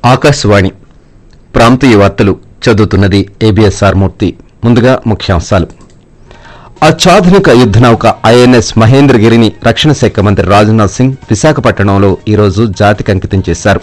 ఆకాశవాణి ప్రాంతీయ వార్తలు చదువుతున్నది ఏబిఎస్ఆర్ మూర్తి ముందుగా ముఖ్యాంశాలు అత్యాధునిక యుద్ద నౌక ఐఎన్ఎస్ మహేంద్రగిరిని రక్షణ శాఖ మంత్రి రాజ్నాథ్ సింగ్ విశాఖపట్నంలో ఈరోజు జాతికి అంకితం చేశారు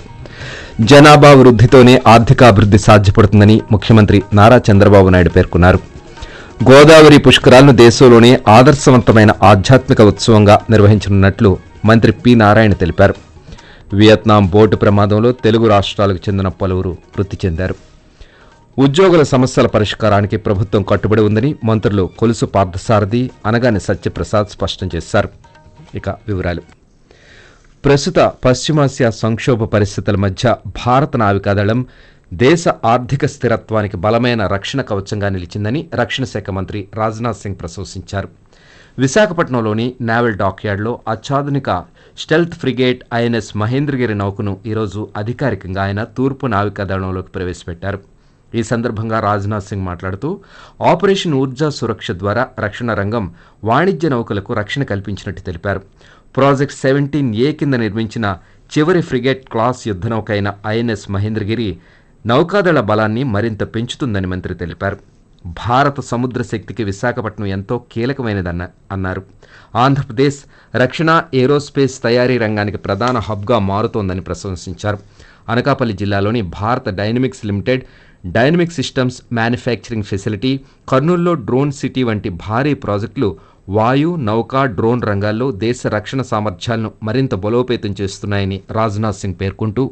జనాభా వృద్దితోనే ఆర్థికాభివృద్ది సాధ్యపడుతుందని ముఖ్యమంత్రి నారా చంద్రబాబు నాయుడు పేర్కొన్నారు గోదావరి పుష్కరాలను దేశంలోనే ఆదర్శవంతమైన ఆధ్యాత్మిక ఉత్సవంగా నిర్వహించనున్నట్లు మంత్రి పి నారాయణ తెలిపారు వియత్నాం బోటు ప్రమాదంలో తెలుగు రాష్ట్రాలకు చెందిన పలువురు మృతి చెందారు ఉద్యోగుల సమస్యల పరిష్కారానికి ప్రభుత్వం కట్టుబడి ఉందని మంత్రులు కొలుసు పార్థసారథి అనగాని సత్యప్రసాద్ స్పష్టం చేశారు ఇక వివరాలు ప్రస్తుత పశ్చిమాసియా సంక్షోభ పరిస్థితుల మధ్య భారత నావికాదళం దేశ ఆర్థిక స్థిరత్వానికి బలమైన రక్షణ కవచంగా నిలిచిందని రక్షణ శాఖ మంత్రి రాజ్నాథ్ సింగ్ ప్రశంసించారు విశాఖపట్నంలోని నావల్ డాక్యార్డ్లో అత్యాధునిక స్టెల్త్ ఫ్రిగేట్ ఐఎన్ఎస్ మహేంద్రగిరి నౌకను ఈరోజు అధికారికంగా ఆయన తూర్పు నావికాదళంలోకి ప్రవేశపెట్టారు ఈ సందర్భంగా రాజ్నాథ్ సింగ్ మాట్లాడుతూ ఆపరేషన్ ఊర్జా సురక్ష ద్వారా రక్షణ రంగం వాణిజ్య నౌకలకు రక్షణ కల్పించినట్టు తెలిపారు ప్రాజెక్ట్ సెవెంటీన్ ఏ కింద నిర్మించిన చివరి ఫ్రిగేట్ క్లాస్ యుద్ధ నౌక అయిన ఐఎన్ఎస్ మహేంద్రగిరి నౌకాదళ బలాన్ని మరింత పెంచుతుందని మంత్రి తెలిపారు భారత సముద్ర శక్తికి విశాఖపట్నం ఎంతో కీలకమైనదన్న అన్నారు ఆంధ్రప్రదేశ్ రక్షణ ఏరోస్పేస్ తయారీ రంగానికి ప్రధాన హబ్గా మారుతోందని ప్రశంసించారు అనకాపల్లి జిల్లాలోని Bharat dynamics limited dynamic systems manufacturing facility కర్నూల్లో డ్రోన్ సిటీ వంటి భారీ ప్రాజెక్టులు వాయు నౌక డ్రోన్ రంగాల్లో దేశ రక్షణ సామర్థ్యాలను మరింత బలోపేతం చేస్తున్నాయని రాజ్నాథ్ సింగ్ పేర్కొంటూ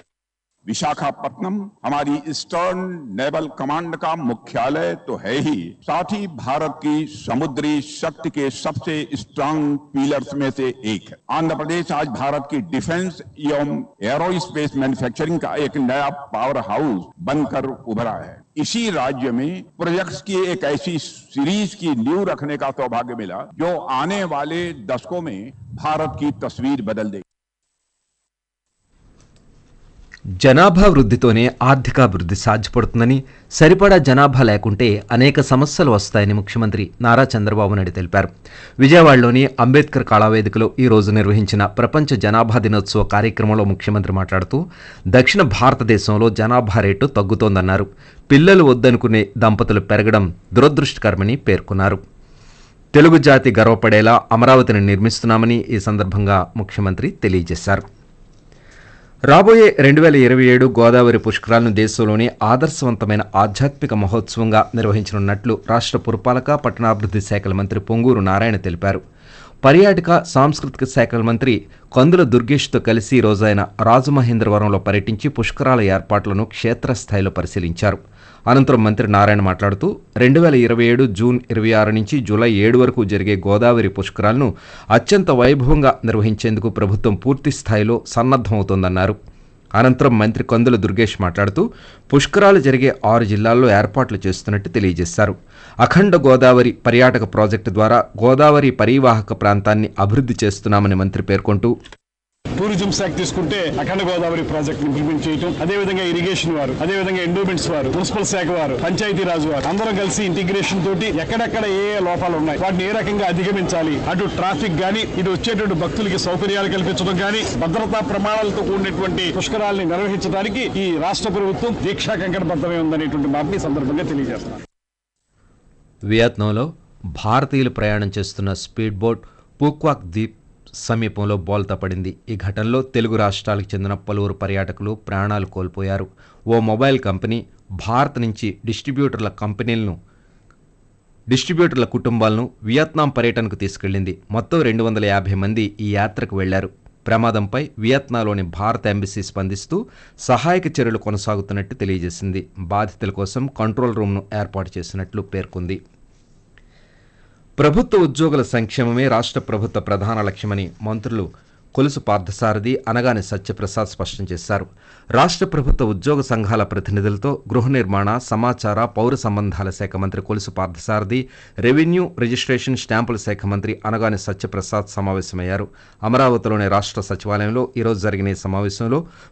विशाखापट्टनम हमारी ईस्टर्न नेवल कमांड का मुख्यालय तो है ही साथ ही भारत की समुद्री शक्ति के सबसे स्ट्रांग पिलर्स में से एक है आंध्र प्रदेश आज भारत की डिफेंस एवं एरोस्पेस मैन्युफैक्चरिंग का एक नया पावर हाउस बनकर उभरा है इसी राज्य में प्रोजेक्ट्स की एक ऐसी सीरीज की नींव रखने का सौभाग्य मिला जो आने वाले दशकों में भारत की तस्वीर बदल देगी జనాభా వృద్ధితోనే ఆర్థికాభివృద్ధి సాధ్యపడుతుందని సరిపడా జనాభా లేకుంటే అనేక సమస్యలు వస్తాయని ముఖ్యమంత్రి నారా చంద్రబాబు నాయుడు తెలిపారు విజయవాడలోని అంబేద్కర్ కళావేదికలో ఈ రోజు నిర్వహించిన ప్రపంచ జనాభా దినోత్సవ కార్యక్రమంలో ముఖ్యమంత్రి మాట్లాడుతూ దక్షిణ భారతదేశంలో జనాభా రేటు తగ్గుతోందన్నారు పిల్లలు వద్దనుకునే దంపతులు పెరగడం దురదృష్టకరమని పేర్కొన్నారు తెలుగు జాతి గర్వపడేలా అమరావతిని నిర్మిస్తున్నామని ఈ సందర్భంగా ముఖ్యమంత్రి తెలియజేశారు రాబోయే రెండు వేల ఇరవై ఏడు గోదావరి పుష్కరాలను దేశంలోనే ఆదర్శవంతమైన ఆధ్యాత్మిక మహోత్సవంగా నిర్వహించనున్నట్లు రాష్ట్ర పురపాలక పట్టణాభివృద్ధి శాఖల మంత్రి పొంగూరు నారాయణ తెలిపారు పర్యాటక సాంస్కృతిక శాఖల మంత్రి కందుల దుర్గేష్తో కలిసి ఈ రోజు ఆయన రాజమహేంద్రవరంలో పర్యటించి పుష్కరాల ఏర్పాట్లను క్షేత్రస్థాయిలో పరిశీలించారు అనంతరం మంత్రి నారాయణ మాట్లాడుతూ రెండు వేల ఇరవై ఏడు జూన్ ఇరవై ఆరు నుంచి జూలై ఏడు వరకు జరిగే గోదావరి పుష్కరాలను అత్యంత వైభవంగా నిర్వహించేందుకు ప్రభుత్వం పూర్తి స్థాయిలో సన్నద్దమవుతోందన్నారు అనంతరం మంత్రి కందుల దుర్గేష్ మాట్లాడుతూ పుష్కరాలు జరిగే ఆరు జిల్లాల్లో ఏర్పాట్లు చేస్తున్నట్టు తెలియజేశారు అఖండ గోదావరి పర్యాటక ప్రాజెక్టు ద్వారా గోదావరి పరివాహక ప్రాంతాన్ని అభివృద్ధి చేస్తున్నామని మంత్రి పేర్కొంటూ టూరిజం శాఖ తీసుకుంటే అఖండ గోదావరి ప్రాజెక్ట్ ఇంప్లిమెంట్ చేయటం అదే విధంగా ఇరిగేషన్ వారు అదే విధంగా ఎండోమెంట్స్ వారు మున్సిపల్ శాఖ వారు పంచాయతీ రాజు వారు అందరం కలిసి ఇంటిగ్రేషన్ తోటి ఎక్కడెక్కడ ఏ ఏ లోపాలు ఉన్నాయి వాటిని ఏ రకంగా అధిగమించాలి అటు ట్రాఫిక్ గాని ఇటు వచ్చేటువంటి భక్తులకి సౌకర్యాలు కల్పించడం గాని భద్రతా ప్రమాణాలతో కూడినటువంటి పుష్కరాల్ని నిర్వహించడానికి ఈ రాష్ట్ర ప్రభుత్వం దీక్షా కంకణబద్ధమై ఉందనేటువంటి మాటని ఈ సందర్భంగా తెలియజేస్తున్నాను వియత్నాంలో భారతీయులు ప్రయాణం చేస్తున్న స్పీడ్ బోట్ పూక్వాక్ ద్వీప్ సమీపంలో బోల్తా పడింది ఈ ఘటనలో తెలుగు రాష్ట్రాలకు చెందిన పలువురు పర్యాటకులు ప్రాణాలు కోల్పోయారు ఓ మొబైల్ కంపెనీ భారత్ నుంచి డిస్ట్రిబ్యూటర్ల కంపెనీలను డిస్ట్రిబ్యూటర్ల కుటుంబాలను వియత్నాం పర్యటనకు తీసుకెళ్లింది మొత్తం రెండు వందల యాభై మంది ఈ యాత్రకు వెళ్లారు ప్రమాదంపై వియత్నాంలోని భారత ఎంబసీ స్పందిస్తూ సహాయక చర్యలు కొనసాగుతున్నట్టు తెలియజేసింది బాధితుల కోసం కంట్రోల్ రూమ్ను ఏర్పాటు చేసినట్లు పేర్కొంది ప్రభుత్వ ఉద్యోగుల సంక్షేమమే రాష్ట్ర ప్రభుత్వ ప్రధాన లక్ష్యమని మంత్రులు కొలుసు పార్థసారథి అనగాని సత్యప్రసాద్ స్పష్టం చేశారు రాష్ట్ర ప్రభుత్వ ఉద్యోగ సంఘాల ప్రతినిధులతో గృహ నిర్మాణ సమాచార పౌర సంబంధాల శాఖ మంత్రి కొలుసు పార్థసారథి రెవెన్యూ రిజిస్ట్రేషన్ స్టాంపుల శాఖ మంత్రి అనగాని సత్యప్రసాద్ సమావేశమయ్యారు అమరావతిలోని రాష్ట్ర సచివాలయంలో ఈరోజు జరిగిన ఈ సమావేశంలో